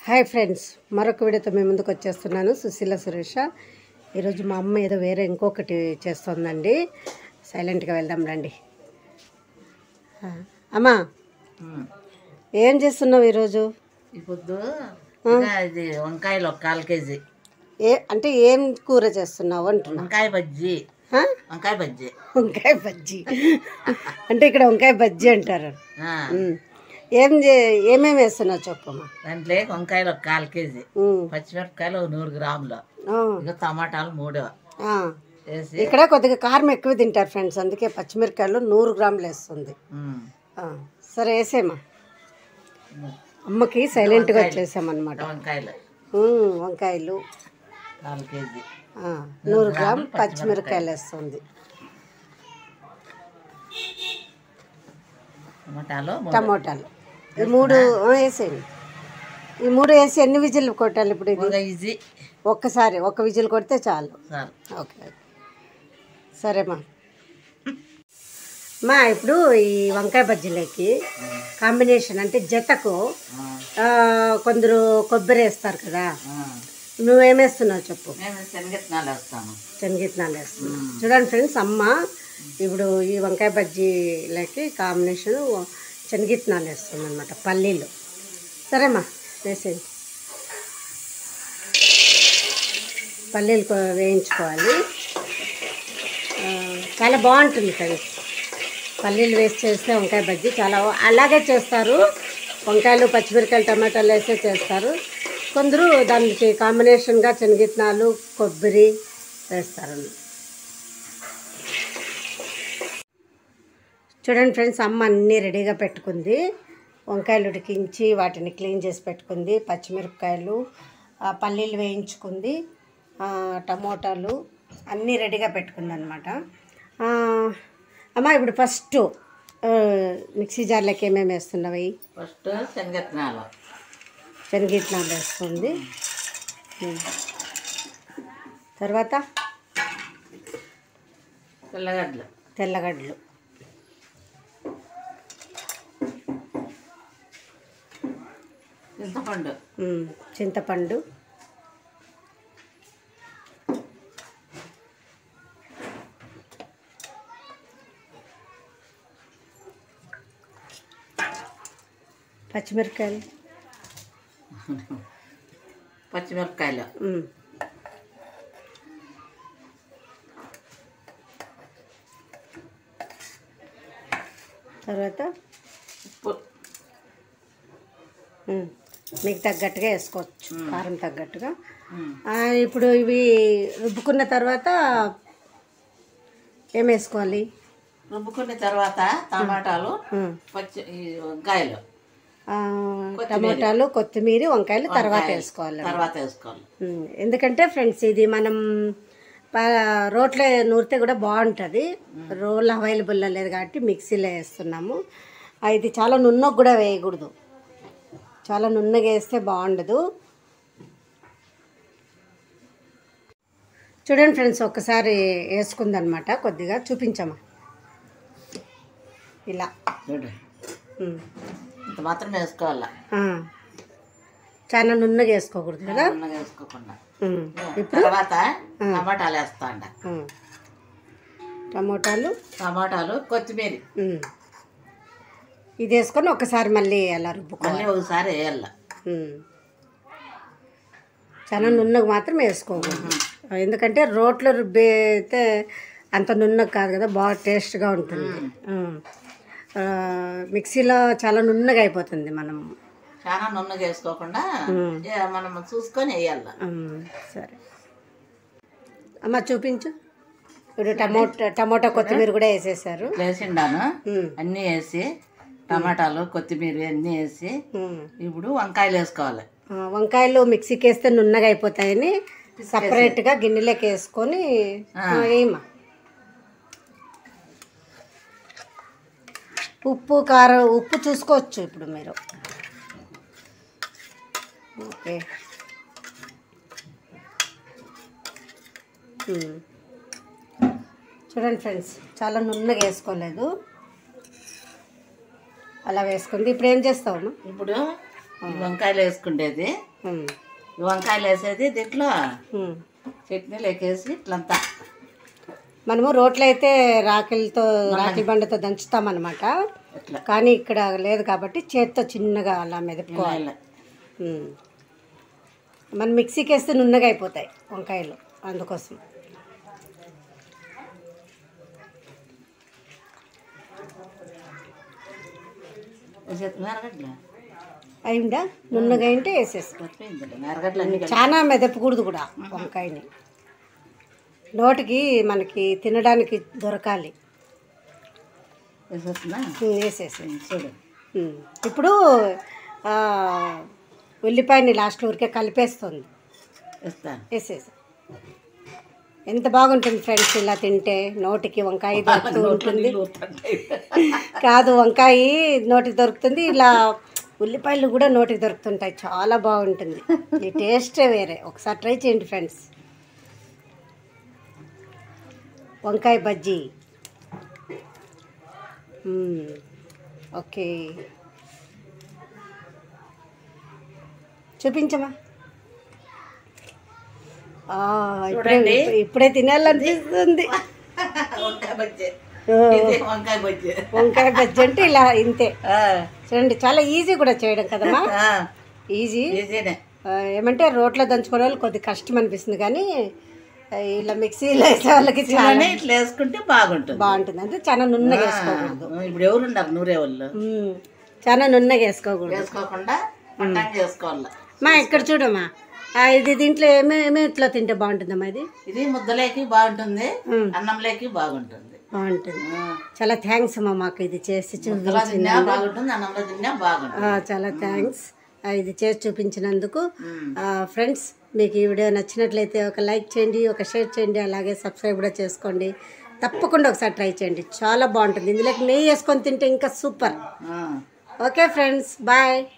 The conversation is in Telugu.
హాయ్ ఫ్రెండ్స్ మరొక వీడియోతో మేము ముందుకు వచ్చేస్తున్నాను సుశీల సురేష ఈరోజు మా అమ్మ ఏదో వేరే ఇంకొకటి చేస్తుందండి సైలెంట్గా వెళ్దాం రండి ఆ, అమ్మా ఏం చేస్తున్నావు ఈరోజు ఇప్పుడు ఇంకా ఇది వంకాయలు ఒక కాల్ కేజీ ఏ అంటే ఏం కూర చేస్తున్నావు అంటున్నా వంకాయ బజ్జీ ఆ? వంకాయ బజ్జీ వంకాయ బజ్జీ అంటే ఇక్కడ వంకాయ బజ్జీ అంటారు ఆ, ఉమ్. ఏం చే ఏమేమి వేస్తున్నావు చెప్పమ్మా దాంట్లో వంకాయలు ఒక కాల్ కేజీ ఉమ్. పచ్చిమిరపకాయలు ఒక నూరు గ్రాములు ఆ, ఇక టమాటాలు మూడు ఆ. వేసి ఇక్కడ కొద్దిగా కారం ఎక్కువ తింటారు ఫ్రెండ్స్ అందుకే పచ్చిమిరకాయలు నూరు గ్రాములు వేస్తుంది ఉమ్, ఆ, సరే వేసేమా అమ్మకి సైలెంట్గా వచ్చేసామన్నమాట వంకాయలు ఉమ్, వంకాయలు కాల్ కేజీ ఆ, నూరు గ్రామ్ పచ్చిమిరకాయలు వేస్తుంది టమాటాలు మూడు. టమోటాలు ఈ మూడు ఆ, వేసేయండి ఈ మూడు వేసి ఎన్ని విజిల్ కొట్టాలి ఇప్పుడు ఇది ఒక ఈజీ ఒక్కసారి ఒక విజిల్ కొడితే చాలు సార్ ఓకే సరేమ్మా మా ఇప్పుడు ఈ వంకాయ బజ్జీలకి కాంబినేషన్ అంటే జతకు ఆ, కొందరు కొబ్బరి వేస్తారు కదా నువ్వేమేస్తున్నావు చెప్పు మేము శనగెత్తనాలు వేస్తాము శనగిత్తనాలు వేస్తున్నావు చూడండి ఫ్రెండ్స్ అమ్మ ఇప్పుడు ఈ వంకాయ బజ్జీలకి కాంబినేషన్ శనగిత్తనాలు వేస్తుంది అనమాట పల్లీలు సరేమ్మా వేసేయండి పల్లీలు కొ- వేయించుకోవాలి ఆ, చాలా బాగుంటుంది ఫ్రెండ్స్ పల్లీలు వేసి చేస్తే వంకాయ బజ్జీ చాలా అలాగే చేస్తారు వంకాయలు పచ్చిమిరకాయలు టమాటాలు వేసే చేస్తారు కొందరు దానికి కాంబినేషన్గా శనగిత్తనాలు కొబ్బరి వేస్తారు చూడండి ఫ్రెండ్స్ అమ్మ అన్నీ రెడీగా పెట్టుకుంది వంకాయలు ఉడికించి వాటిని క్లీన్ చేసి పెట్టుకుంది పచ్చిమిరపకాయలు ఆ, పల్లీలు వేయించుకుంది ఆ, టమోటాలు అన్నీ రెడీగా పెట్టుకుంది అనమాట అమ్మ ఇప్పుడు ఫస్ట్ ఆ, మిక్సీ జార్లోకి ఏమేమి వేస్తున్నావు ఫస్ట్ శనగెత్తనాలు శనగిత్తనాలు వేస్తుంది ఉమ్. తర్వాత తెల్లగడ్డలు తెల్లగడ్డలు చింతపండు ఉమ్, చింతపండు పచ్చిమిరపకాయలు పచ్చిమిరపకాయలు ఉమ్, తర్వాత ఉప్పు ఉమ్, మీకు తగ్గట్టుగా వేసుకోవచ్చు కారం తగ్గట్టుగా ఉమ్. ఆ, ఇప్పుడు ఇవి రుబ్బుకున్న తర్వాత ఏం వేసుకోవాలి రుబ్బుకున్న తర్వాత టమాటాలు ఉమ్, పచ్చి ఈ వంకాయలు ఆ, టమోటాలు కొత్తిమీర వంకాయలు తర్వాత వేసుకోవాలి తర్వాత వేసుకోవాలి ఉమ్, ఎందుకంటే ఫ్రెండ్స్ ఇది మనం ప- రోట్లో నూరితే కూడా బాగుంటుంది రోల్ అవైలబుల్లో లేదు కాబట్టి మిక్సీలో వేస్తున్నాము ఆ, ఇది చాలా నున్నగా కూడా వేయకూడదు చాలా నున్నగా వేస్తే బాగుండదు చూడండి ఫ్రెండ్స్ ఒక్కసారి వేసుకుందనమాట కొద్దిగా చూపించమ్మా ఇలా చూడు ఉమ్. ఇంత మాత్రం వేసుకోవాలా ఆ. చాలా నున్నగా వేసుకోకూడదు కదా ఉన్నగా వేసుకోకుండా ఉమ్. తర్వాత టమాటాలు వేస్తా అంట ఉమ్. టమోటాలు టమాటాలు కొత్తిమీర ఉమ్. ఇది వేసుకొని ఒకసారి మళ్ళీ అలా రుబ్బుకోవాలి మళ్ళీ ఒకసారి వేయాల ఉమ్. చాలా నున్నగా మాత్రం వేసుకోకూడదు ఎందుకంటే రోట్లో రుబ్బితే అంత నున్నగా కాదు కదా బాగా టేస్ట్గా ఉంటుంది ఉమ్. ఆ, మిక్సీలో చాలా నున్నగా అయిపోతుంది మనం చాలా నున్నగా వేసుకోకుండా ఏ, మనం చూసుకొని వేయాల ఉమ్, సరే అమ్మ చూపించు ఇప్పుడు టమోటా టమోటా కొత్తిమీర కూడా వేసేసారు వేసిండాను ఉమ్. అన్నీ వేసి టమాటాలు కొత్తిమీర అన్నీ వేసి ఉమ్. ఇప్పుడు వంకాయలు వేసుకోవాలి ఆ, వంకాయలు మిక్సీకి వేస్తే నున్నగా అయిపోతాయని సపరేట్గా గిన్నెలోకి వేసుకొని ఆ, వేయమ్మా ఉప్పు కారం ఉప్పు చూసుకోవచ్చు ఇప్పుడు మీరు ఓకే ఉమ్. చూడండి ఫ్రెండ్స్ చాలా నున్నగా వేసుకోలేదు అలా వేసుకుంది ఇప్పుడు ఏం చేస్తావమ్మా ఇప్పుడు ఈ వంకాయలు వేసుకుండేది ఉమ్, ఈ వంకాయలు వేసేది దీంట్లో ఉమ్. చట్నీలు ఎక్కేసి ఇట్లంతా మనము రోట్లో అయితే రాకిలతో రాకిల బండతో దంచుతామన్నమాట ఇట్లా కానీ ఇక్కడ లేదు కాబట్టి చేత్తో చిన్నగా అలా మెదుపుకోవాలి ఇలా. ఉమ్. మనం మిక్సీకి వేస్తే నున్నగా అయిపోతాయి వంకాయలు అందుకోసం వేసేది మెరగడ్లు అయిందా నున్నగా అయింటే వేసేసుకో సరిపోయిందిలే మెరగడ్లు అన్ని కలిపి చాలా మెదపకూడదు కూడా వంకాయని నోటికి మనకి తినడానికి దొరకాలి వేసేస్తున్నా ఉమ్, వేసేసి చూడు ఉమ్. ఇప్పుడు ఆ, ఉల్లిపాయని లాస్ట్లో ఊరికే కలిపేస్తుంది వేస్తాను వేసేసి ఎంత బాగుంటుంది ఫ్రెండ్స్ ఇలా తింటే నోటికి వంకాయ దొరుకుతూ ఉంటుంది నీళ్ళు ఊరుతుంటాయి. కాదు వంకాయ నోటికి దొరుకుతుంది ఇలా ఉల్లిపాయలు కూడా నోటికి దొరుకుతుంటాయి చాలా బాగుంటుంది ఈ టేస్టే వేరే ఒకసారి ట్రై చేయండి ఫ్రెండ్స్ వంకాయ బజ్జీ మ్మ్. ఓకే చూపించమా ఆ, ఇప్పుడే చూడండి. ఇప్పుడే తినాలనిపిస్తుంది వంకాయ బజ్జీ ఆ, ఇది వంకాయ బజ్జీ వంకాయ బజ్జీ అంటే ఇలా ఇంతే ఆ, చూడండి చాలా ఈజీ కూడా చేయడం కదమ్మా ఆ, ఈజీ ఈజీనే ఆ, ఏమంటే రోట్లో దంచుకునే వాళ్ళు కొద్ది కష్టం అనిపిస్తుంది కానీ ఆ, ఇలా మిక్సీలో వేసే వాళ్ళకి చాలా ఇలానే ఇట్లా వేసుకుంటే బాగుంటుంది బాగుంటుంది అంటే చాలా నున్నగా ఆ, వేసుకోకూడదు ఇప్పుడు ఎవరు ఉన్నారు నూరే వాళ్ళు మ్మ్. చాలా నున్నగా వేసుకోకూడదు వేసుకోకుండా పట్టంగా చేసుకోవాలి మా ఇక్కడ చూడమ్మా ఆ, ఇది దీంట్లో ఏమేమి ఇట్లా తింటే బాగుంటుందమ్మా ఇది ఇది ముద్దలేకి బాగుంటుంది మ్మ్. అన్నంలోకి బాగుంటుంది బాగుంటుంది ఆ, చాలా థ్యాంక్స్ అమ్మా మాకు ఇది చేసి ముద్దలో చూపించి తిన్నా బాగుంటుంది అన్నంలో తిన్నా బాగుంటుంది ఆ, చాలా థ్యాంక్స్ ఇది చేసి చూపించినందుకు మ్మ్. ఫ్రెండ్స్ మీకు ఈ వీడియో నచ్చినట్లయితే ఒక లైక్ చేయండి ఒక షేర్ చేయండి అలాగే సబ్స్క్రైబ్ కూడా చేసుకోండి తప్పకుండా ఒకసారి ట్రై చేయండి చాలా బాగుంటుంది ఇందులోకి నెయ్యి వేసుకొని తింటే ఇంకా సూపర్ ఆ. Okay friends bye